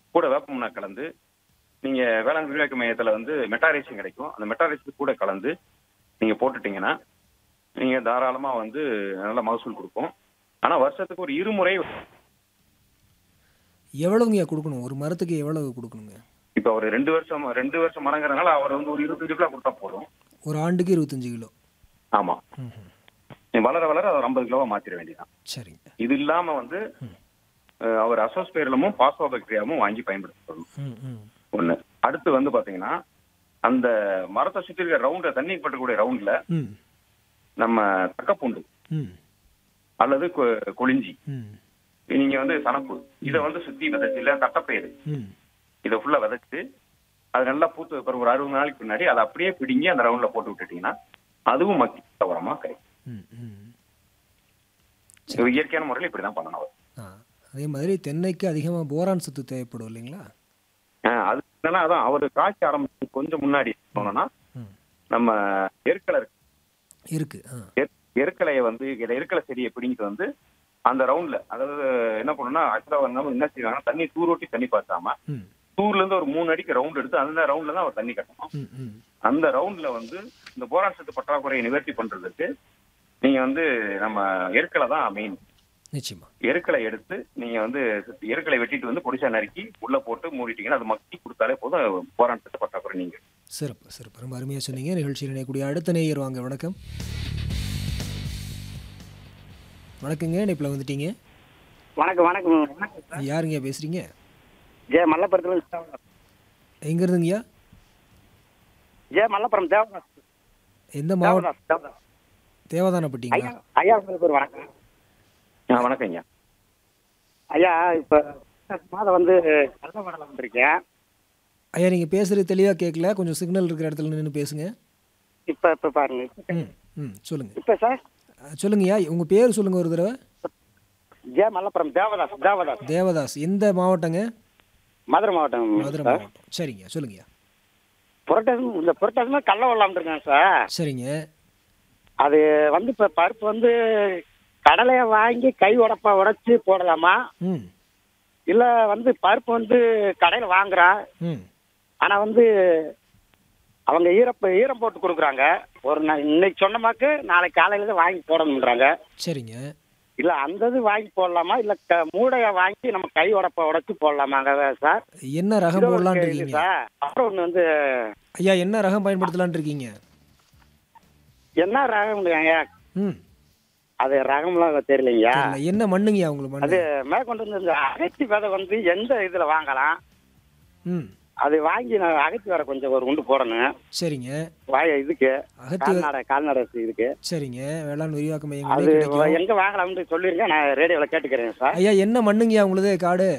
கூட வேப்பமுன்னா கலந்து நீங்க வேளாண் விரிவாக்க மையத்துல வந்து மெட்டாரேஷன் கிடைக்கும் அந்த மெட்டாரேஷன் கூட கலந்து நீங்க போட்டுட்டீங்கன்னா நீங்க தாராளமா வந்து நல்ல மகசூல் கொடுக்கும் ஆனா வருஷத்துக்கு ஒரு இருமுறை எவ்வளவுங்கய்யா கொடுக்கணும் ஒரு மரத்துக்கு எவ்வளவு கொடுக்கணுங்க இப்ப ஒரு ரெண்டு வருஷம் ரெண்டு வருஷம் மரங்கிறதுனால அவர் வந்து ஒரு இருபத்தஞ்சு கிலோ கொடுத்தா போதும் ஒரு ஆண்டுக்கு இருபத்தஞ்சு கிலோ ஆமா ம்ஹும். நீ வளர வளர அதை ஒரு ஐம்பது கிலோவா மாத்திர வேண்டியதான் சரிங்க இது இல்லாம வந்து அஹ், அவர் அசோஸ்பேரலமும் பாஸ்போபாக்டீரியாவும் வாங்கி பயன்படுத்தணும் ம் ம் ஒண்ணு அடுத்து வந்து பாத்தீங்கன்னா அந்த மரத்தை சுத்தி இருக்க ரவுண்ட்ல தண்ணி பட்டக்கூடிய ரவுண்ட்ல ம் நம்ம தக்கப்பூண்டு ம் அல்லது கொ- கொளிஞ்சி ம் நீங்க வந்து சனப்பு இதை வந்து சுத்தி விதைச்சு இல்ல தட்டப்பயிறு ம் இதை ஃபுல்லா விதைச்சு அது நல்லா பூத்து பிறகு ஒரு அறுபது நாளைக்கு முன்னாடி அதை அப்படியே பிடிங்கி அந்த ரவுண்ட்ல போட்டு விட்டுட்டீங்கன்னா அதுவும் மக்கி உரமா கிடைக்கும் ம் ம் இது இயற்கையான முறையில் இப்படிதான் பண்ணணும் அவர். ஆ அதே மாதிரி தென்னைக்கு அதிகமாக போரான் சத்து தேவைப்படும் இல்லைங்களா ஆஹ் அது என்னன்னா அதான் அவர் காய்ச்ச ஆரம்பிச்சு கொஞ்சம் முன்னாடி சொன்னோம்னா ம் நம்ம எருக்கலை இருக்கு இருக்கு ஆ எரு- எருக்கலையை வந்து இந்த எருக்கலை செடியை பிடிங்கிட்டு வந்து அந்த ரவுண்ட்ல அதாவது என்ன பண்ணணும்னா ஆக்சுவலா வந்து என்ன செய்வாங்கன்னா தண்ணி தூரோட்டி தண்ணி பார்த்தாம ம் தூர்ல இருந்து ஒரு மூணு அடிக்கு ரவுண்ட் எடுத்து அந்த ரவுண்ட்ல தான் அவர் தண்ணி கட்டணும் ம் ம் அந்த ரவுண்ட்ல வந்து இந்த போரான் சத்து பற்றாக்குறையை நிவர்த்தி பண்றதுக்கு நீங்க வந்து நம்ம எருக்கலை தான் மெயின் நிச்சயமா எருக்களை எடுத்து நீங்க வந்து எருக்களை வெட்டிட்டு வந்து பொடிசா நறுக்கி உள்ள போட்டு மூடிட்டீங்கன்னா அது மக்கி கொடுத்தாலே போதும் போரான் சத்து பற்றாக்குறை நீங்க சிறப்பு சிறப்பு ரொம்ப அருமையாக சொன்னீங்க நிகழ்ச்சியில் இணையக்கூடிய அடுத்த நேயர் வாங்க வணக்கம் வணக்கங்க இணைப்பில் வந்துட்டீங்க வணக்கம் வணக்கம் வணக்கம் சார் யாருங்க பேசுறீங்க ஜே மல்லபுரத்துல எங்க இருந்துங்கய்யா ஜே மல்லபுரம் தேவதாஸ் எந்த மாவட்டம் தேவதாஸ் தேவதாஸ் ஐயா தேவதானப்பட்டீங்களா ஐயா உங்களுக்கு ஒரு வணக்கம் ஆ, வணக்கம் ஐயா ஐயா இப்ப மாதம் வந்து கள்ளவடல வந்திருக்கேன் ஐயா நீங்கள் பேசுகிறது தெளிவாக கேட்கல கொஞ்சம் சிக்னல் இருக்கிற இடத்துல நின்று பேசுங்க இப்ப இப்ப பாருங்க இப்ப- ம் ம் சொல்லுங்கள் இப்ப சார் சொல்லுங்கய்யா உங்கள் பேர் சொல்லுங்கள் ஒரு தடவை ஜே மல்லபுரம் தேவதாஸ் தேவதாஸ் தேவதாஸ் எந்த மாவட்டங்க மதுரை மாவட்டம் மதுரை சார் மாவட்டம் சரிங்க சொல்லுங்கய்யா புரட்டாசி இந்த புரட்டாசி கள்ளவடல வந்திருக்கேன் சார் சரிங்க அது வந்து இப்ப பருப்பு வந்து கடலையை வாங்கி கை உடப்பா உடைச்சு போடலாமா ம் இல்ல வந்து பருப்பு வந்து கடையில வாங்குறான் ம் ஆனா வந்து அவங்க ஈரப்ப ஈரம் போட்டு கொடுக்குறாங்க ஒரு நா- இன்னைக்கு சொன்னமாக்கு நாளைக்கு காலையில தான் வாங்கி போடணுன்றாங்க சரிங்க இல்ல அந்த இது வாங்கி போடலாமா இல்ல க- மூடைய வாங்கி நம்ம கை உடப்ப உடைச்சு போடலாமாங்க சார் என்ன ரகம் இது ஒரு போடலான்னு இது இருக்கீங்க சார் அப்புறம் ஒண்ணு வந்து ஐயா என்ன ரகம் பயன்படுத்தலான்னு இருக்கீங்க என்ன ரகம் ம் அது ரகம்லாம் தெரியலைங்கய்யா தெரியல. என்ன மண்ணுங்கய்யா உங்களுக்கு அது மண்ணு மேற்கொண்டு வந்து இந்த அகத்தி விதை வந்து எந்த இதுல வாங்கலாம் ம் அது வாங்கி நான் அகத்தி வர கொஞ்சம் ஒரு உண்டு போடணும் சரிங்க வாய இதுக்கு அகத்தி கால்நடை கால்நடை இதுக்கு சரிங்க வேளாண் விரிவாக்க அது மையங்களே கிடைக்கும் எங்க வாங்கலாம்னு சொல்லிருங்க நான் ரேடியோவில் கேட்டுக்கிறேன் சார் ஐயா என்ன மண்ணுங்கய்யா உங்களுது காடு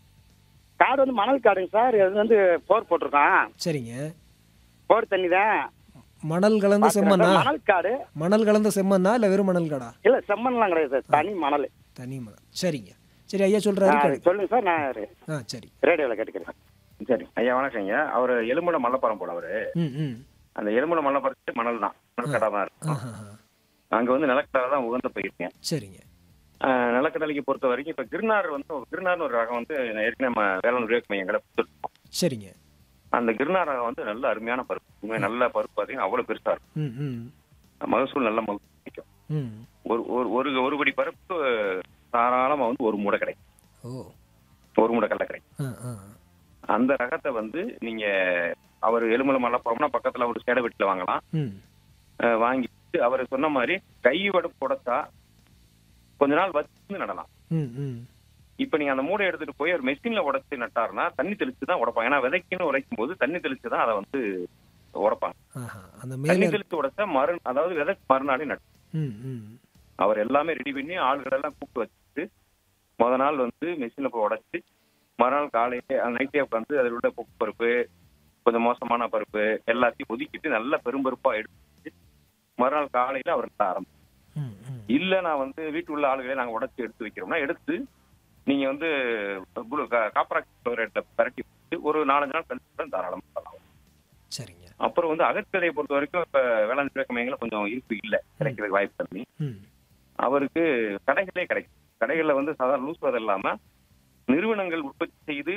காடு வந்து மணல் காடுங்க சார் இது வந்து போர் போட்டிருக்கோம் சரிங்க போர் தண்ணி தான் மணல் கலந்த செம்மண்ணா மணல் காடு மணல் கலந்த செம்மண்ணா இல்லை வெறும் மணல் காடா இல்ல செம்மண்லாம் கிடையாது சார் தனி மணல் தனி மணல் சரிங்க சரி ஐயா சொல்றாரு ஆ, கேளு. சொல்லுங்க சார் நான் ஆ சரி ரேடியோவில் கேட்டுக்கிறேன் சரி ஐயா வணக்கம் ஐயா அவர் எலும்புல மல்லப்பரம் போல அவரு ம் ம் அந்த எலும்புல மல்லப்பரத்து மணல் தான் மணற்கடா தான் இருக்கும் ஆஹா அங்க வந்து நிலக்கடலை தான் உகந்த போயிருக்கேன் சரிங்க நிலக்கடலைக்கு பொறுத்த வரைக்கும் இப்ப கிருநார் வந்து ஒரு கிருநார்னு ஒரு ரகம் வந்து ஏற்கனவே நம்ம வேளாண் விவேக் மையங்களை கொடுத்துருக்கோம் சரிங்க அந்த கிருநார் ரகம் வந்து நல்ல அருமையான பருப்பு உண்மையா நல்ல பருப்பு பார்த்தீங்கன்னா அவ்வளவு பெருசா இருக்கும் ம் ம் மகசூல் நல்ல மகசூல் கிடைக்கும் ம் ஒரு ஒரு ஒரு ஒரு படி பருப்பு தாராளமா வந்து ஒரு மூடை கிடைக்கும் ஓ ஒரு மூடை கடலை கிடைக்கும் ஆ ஆ அந்த ரகத்தை வந்து நீங்க அவர் எலுமலை மலை போறோம்னா பக்கத்துல ஒரு சேடை வீட்டுல வாங்கலாம் ம் அஹ் வாங்கிட்டு அவர் சொன்ன மாதிரி கை வடுப்பு உடைச்சா கொஞ்ச நாள் வச்சு நடலாம் ம் ம் இப்ப நீங்க அந்த மூடை எடுத்துட்டு போய் ஒரு மெஷின்ல உடைச்சு நட்டாருன்னா தண்ணி தெளிச்சு தான் உடைப்பாங்க ஏன்னா விதைக்குன்னு உடைக்கும் போது தண்ணி தெளிச்சு தான் அதை வந்து உடைப்பாங்க ஆஹா அந்த தண்ணி மேலே தெளிச்சு உடைச்சா மறு அதாவது விதை மறுநாளே நட்டு ம் ம் அவர் எல்லாமே ரெடி பண்ணி ஆள்கள் எல்லாம் கூப்பிட்டு வச்சுட்டு முத நாள் வந்து மெஷின்ல போய் உடைச்சு மறுநாள் காலையிலே நைட்டே உட்காந்து அதில் உள்ள பொக்கு பருப்பு கொஞ்சம் மோசமான பருப்பு எல்லாத்தையும் ஒதுக்கிட்டு நல்ல பெரும்பருப்பா எடுத்து மறுநாள் காலையில அவர் நட ஆரம்பிச்சு ம் ம் இல்ல நான் வந்து வீட்டு உள்ள ஆளுகளை நாங்க உடைச்சு எடுத்து வைக்கிறோம்னா எடுத்து நீங்க வந்து காப்பராக்சி ரேட்ல பரட்டி வச்சு ஒரு நாலஞ்சு நாள் கழிச்சு தான் தாராளமா பண்ணலாம் சரிங்க அப்புறம் வந்து அகற்கரையை பொறுத்த வரைக்கும் இப்ப வேளாண் விவேக மையங்கள கொஞ்சம் இருப்பு இல்ல கிடைக்கிறதுக்கு வாய்ப்பு கம்மி ம் அவருக்கு கடைகளே கிடைக்கும் கடைகள்ல வந்து சாதாரண லூஸ் இல்லாம நிறுவனங்கள் உற்பத்தி செய்து